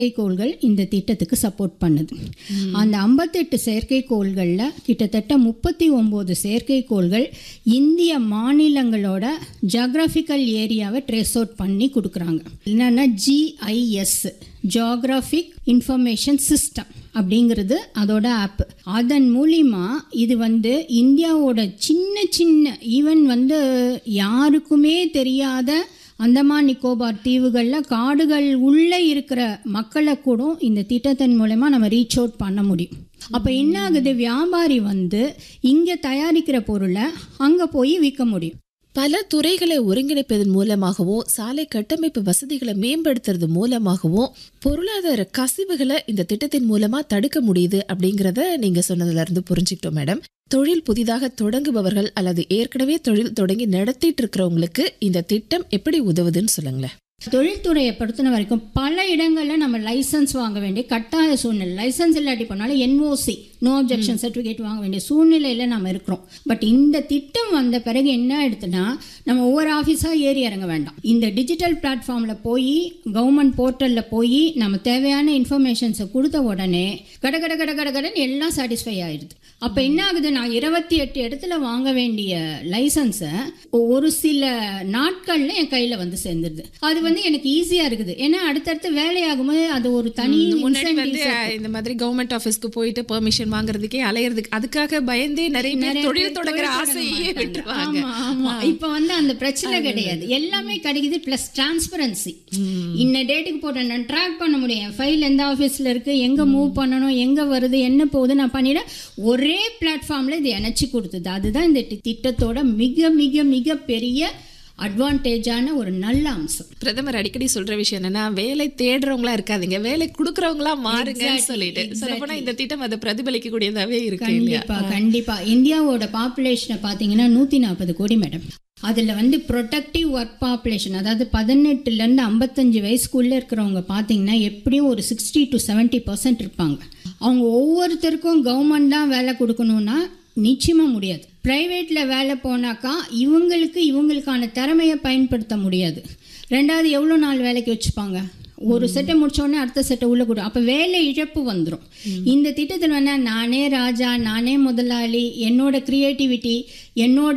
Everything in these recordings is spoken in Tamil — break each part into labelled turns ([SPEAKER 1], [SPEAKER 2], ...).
[SPEAKER 1] செயற்கைக்கோள்கள் இந்த திட்டத்துக்கு சப்போர்ட் பண்ணுது அந்த ஐம்பத்தெட்டு செயற்கைக்கோள்களில் கிட்டத்தட்ட முப்பத்தி ஒம்பது செயற்கைக்கோள்கள் இந்திய மாநிலங்களோட ஜாகிரபிக்கல் ஏரியாவை ட்ரேஸ் அவுட் பண்ணி கொடுக்குறாங்க என்னென்னா ஜிஐஎஸ் ஜியாகிராஃபிக் இன்ஃபர்மேஷன் சிஸ்டம் அப்படிங்கிறது அதோட ஆப் அதன் மூலிமா இது வந்து இந்தியாவோட சின்ன சின்ன ஈவன் வந்து யாருக்குமே தெரியாத அந்தமான் நிக்கோபார் தீவுகளில் காடுகள் உள்ளே இருக்கிற மக்களை கூட இந்த திட்டத்தின் மூலமா நம்ம ரீச் அவுட் பண்ண முடியும் அப்போ என்ன ஆகுது வியாபாரி வந்து இங்கே தயாரிக்கிற பொருளை அங்கே போய் விற்க முடியும்
[SPEAKER 2] பல துறைகளை ஒருங்கிணைப்பதன் மூலமாகவும் சாலை கட்டமைப்பு வசதிகளை மேம்படுத்துறது மூலமாகவும் பொருளாதார கசிவுகளை இந்த திட்டத்தின் மூலமா தடுக்க முடியுது அப்படிங்கிறத நீங்க சொன்னதுல இருந்து புரிஞ்சுக்கிட்டோம் மேடம் தொழில் புதிதாக தொடங்குபவர்கள் அல்லது ஏற்கனவே தொழில் தொடங்கி நடத்திட்டு இருக்கிறவங்களுக்கு இந்த திட்டம் எப்படி உதவுதுன்னு சொல்லுங்களேன்
[SPEAKER 1] தொழில்துறையை பொறுத்தன வரைக்கும் பல இடங்களில் நம்ம லைசன்ஸ் வாங்க வேண்டிய கட்டாய சூழ்நிலை லைசன்ஸ் இல்லாட்டி போனாலும் என்ஓசி நோ அப்ஜெக்ஷன் சர்டிஃபிகேட் வாங்க வேண்டிய சூழ்நிலையில் நம்ம இருக்கிறோம் பட் இந்த திட்டம் வந்த பிறகு என்ன எடுத்துன்னா நம்ம ஒவ்வொரு ஆஃபீஸாக ஏறி இறங்க வேண்டாம் இந்த டிஜிட்டல் பிளாட்ஃபார்மில் போய் கவர்மெண்ட் போர்ட்டலில் போய் நம்ம தேவையான இன்ஃபர்மேஷன்ஸை கொடுத்த உடனே கட கட கட கட கடன்னு எல்லாம் சாட்டிஸ்ஃபை ஆயிடுது அப்போ என்ன ஆகுது நான் இருபத்தி எட்டு இடத்துல வாங்க வேண்டிய லைசன்ஸை ஒரு சில நாட்களில் என் கையில் வந்து சேர்ந்துருது அது வந்து எனக்கு ஈஸியாக இருக்குது ஏன்னா அடுத்தடுத்து வேலையாகும்போது அது ஒரு தனி
[SPEAKER 2] முன்னாடி வந்து
[SPEAKER 1] incentives
[SPEAKER 2] அஹ், இந்த மாதிரி கவர்மெண்ட் ஆஃபீஸ்க்கு போயிட்டு பெர்மிஷன் வாங்குறதுக்கே அலையறதுக்கு அதுக்காக பயந்தே நிறைய பேர்
[SPEAKER 1] நிறைய
[SPEAKER 2] தொழில்
[SPEAKER 1] பேர்
[SPEAKER 2] தொடங்குற
[SPEAKER 1] தொழில்
[SPEAKER 2] ஆசையே
[SPEAKER 1] தொடங்க மாட்டாங்க.
[SPEAKER 2] விட்டுருவாங்க
[SPEAKER 1] ஆமா, ஆமா. இப்ப வந்து அந்த பிரச்சனை கிடையாது எல்லாமே கிடைக்குது பிளஸ் டிரான்ஸ்பரன்சி இன்ன டேட்டுக்கு போட்டு நான் ட்ராக் பண்ண முடியும் ஃபைல் எந்த ஆஃபீஸில் இருக்கு எங்க மூவ் பண்ணணும் எங்க வருது என்ன போகுது நான் பண்ணிட ஒரே பிளாட்ஃபார்ம்ல இது இணைச்சி கொடுத்தது அதுதான் இந்த தி- திட்டத்தோட மிக மிக மிக பெரிய அட்வான்டேஜான ஒரு நல்ல அம்சம்
[SPEAKER 2] பிரதமர் அடிக்கடி சொல்ற விஷயம் என்னன்னா வேலை தேடுறவங்களா இருக்காதீங்க வேலை கொடுக்கறவங்களா மாறுங்கன்னு சொல்லிட்டு சொல்லப்போனா இந்த திட்டம் அதை பிரதிபலிக்க கூடியதாவே இருக்கு இல்லையா
[SPEAKER 1] கண்டிப்பா கண்டிப்பா இந்தியாவோட பாப்புலேஷனை பார்த்தீங்கன்னா நூற்றி நாற்பது கோடி மேடம் அதில் வந்து ப்ரொடக்டிவ் ஒர்க் பாப்புலேஷன் அதாவது பதினெட்டுலேருந்து ஐம்பத்தஞ்சு வயசுக்குள்ளே இருக்கிறவங்க பார்த்தீங்கன்னா எப்படியும் ஒரு சிக்ஸ்டி டு செவன்ட்டி பர்சன்ட் இருப்பாங்க அவங்க ஒவ்வொருத்தருக்கும் கவர்மெண்ட் தான் வேலை கொடுக்கணும்னா நிச்சயமாக முடியாது ப்ரைவேட்டில் வேலை போனாக்கா இவங்களுக்கு இவங்களுக்கான திறமையை பயன்படுத்த முடியாது ரெண்டாவது எவ்வளோ நாள் வேலைக்கு வச்சுப்பாங்க ஒரு செட்டை முடிச்ச உடனே அடுத்த செட்டை உள்ள கூட அப்போ வேலை இழப்பு வந்துடும் இந்த திட்டத்தில் வேணா நானே ராஜா நானே முதலாளி என்னோட கிரியேட்டிவிட்டி என்னோட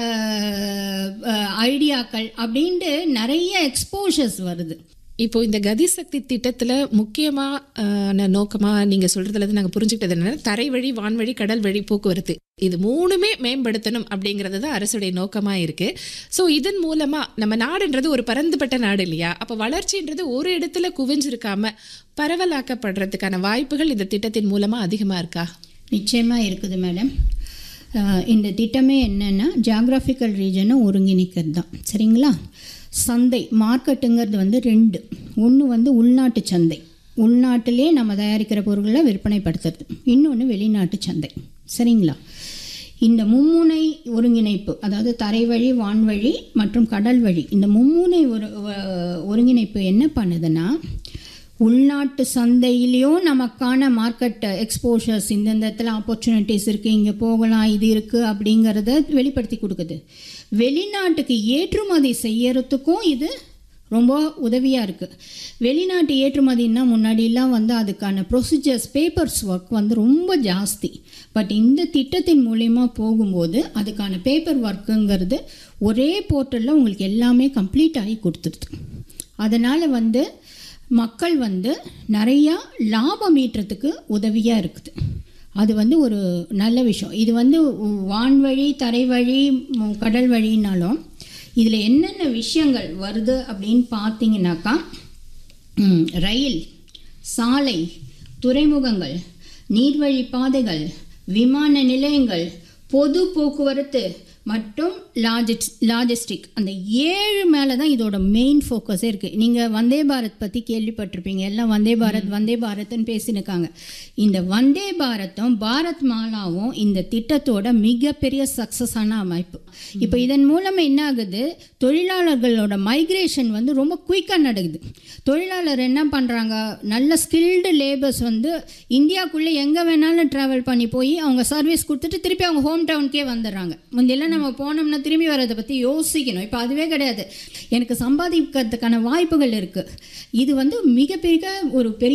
[SPEAKER 1] ஐடியாக்கள் அப்படின்ட்டு நிறைய எக்ஸ்போஷர்ஸ் வருது
[SPEAKER 2] இப்போ இந்த கதி சக்தி திட்டத்துல முக்கியமா ஆஹ், நோக்கமா நீங்க சொல்றதுல இருந்து நாங்க புரிஞ்சுக்கிட்டது என்னன்னா தரை வழி வான்வழி கடல் வழி போக்குவரத்து இது மூணுமே மேம்படுத்தணும் அப்படிங்கிறது தான் அரசுடைய நோக்கமா இருக்கு ஸோ இதன் மூலமா நம்ம நாடுன்றது ஒரு பரந்துபட்ட நாடு இல்லையா அப்ப வளர்ச்சின்றது ஒரு இடத்துல குவிஞ்சிருக்காம பரவலாக்கப்படுறதுக்கான வாய்ப்புகள் இந்த திட்டத்தின் மூலமா அதிகமா இருக்கா
[SPEAKER 1] நிச்சயமாக இருக்குது மேடம் அஹ் இந்த திட்டமே என்னென்னா ஜியாகிராஃபிக்கல் ரீஜனை ஒருங்கிணைக்கிறது தான் சரிங்களா சந்தை மார்க்கெட்டுங்கிறது வந்து ரெண்டு ஒன்று வந்து உள்நாட்டு சந்தை உள்நாட்டிலே நம்ம தயாரிக்கிற பொருட்களை விற்பனைப்படுத்துறது இன்னொன்று வெளிநாட்டு சந்தை சரிங்களா இந்த மும்முனை ஒருங்கிணைப்பு அதாவது தரைவழி வான்வழி மற்றும் கடல் வழி இந்த மும்முனை ஒரு ஒ- ஒருங்கிணைப்பு என்ன பண்ணுதுன்னா உள்நாட்டு சந்தையிலையும் நமக்கான மார்க்கெட் எக்ஸ்போஷர்ஸ் இந்தந்த இடத்துல ஆப்பர்ச்சுனிட்டிஸ் இருக்குது இங்கே போகலாம் இது இருக்குது அப்படிங்கிறத வெளிப்படுத்தி கொடுக்குது வெளிநாட்டுக்கு ஏற்றுமதி செய்யறதுக்கும் இது ரொம்ப உதவியாக இருக்குது வெளிநாட்டு ஏற்றுமதின்னா முன்னாடிலாம் வந்து அதுக்கான ப்ரொசீஜர்ஸ் பேப்பர்ஸ் ஒர்க் வந்து ரொம்ப ஜாஸ்தி பட் இந்த திட்டத்தின் மூலயமா போகும்போது அதுக்கான பேப்பர் ஒர்க்குங்கிறது ஒரே போர்ட்டலில் உங்களுக்கு எல்லாமே கம்ப்ளீட் ஆகி கொடுத்துருது அதனால் வந்து மக்கள் வந்து நிறையா லாபம் ஈட்டுறதுக்கு உதவியாக இருக்குது அது வந்து ஒரு நல்ல விஷயம் இது வந்து வான்வழி தரைவழி ம், கடல் வழினாலும் இதில் என்னென்ன விஷயங்கள் வருது அப்படின்னு பார்த்தீங்கன்னாக்கா ம், ரயில் சாலை துறைமுகங்கள் நீர்வழி பாதைகள் விமான நிலையங்கள் பொது போக்குவரத்து மற்றும் லாஜிஸ் லாஜிஸ்டிக் அந்த ஏழு மேலே தான் இதோட மெயின் ஃபோக்கஸே இருக்குது நீங்கள் வந்தே பாரத் பற்றி கேள்விப்பட்டிருப்பீங்க எல்லாம் வந்தே பாரத் வந்தே பாரத்னு பேசினுக்காங்க இந்த வந்தே பாரத்தும் பாரத் மாலாவும் இந்த திட்டத்தோட மிகப்பெரிய சக்ஸஸான அமைப்பு இப்போ இதன் மூலம் என்ன ஆகுது தொழிலாளர்களோட மைக்ரேஷன் வந்து ரொம்ப குயிக்காக நடக்குது தொழிலாளர் என்ன பண்ணுறாங்க நல்ல ஸ்கில்டு லேபர்ஸ் வந்து இந்தியாவுக்குள்ளே எங்கே வேணாலும் ட்ராவல் பண்ணி போய் அவங்க சர்வீஸ் கொடுத்துட்டு திருப்பி அவங்க ஹோம் டவுனுக்கே வந்துடுறாங்க முந்தையெல்லாம் நம்ம போனோம்னா திரும்பி வரதை பற்றி யோசிக்கணும் இப்போ அதுவே கிடையாது எனக்கு சம்பாதிக்கிறதுக்கான வாய்ப்புகள் இருக்குது இது வந்து மிகப்பெரிய ஒரு பெரிய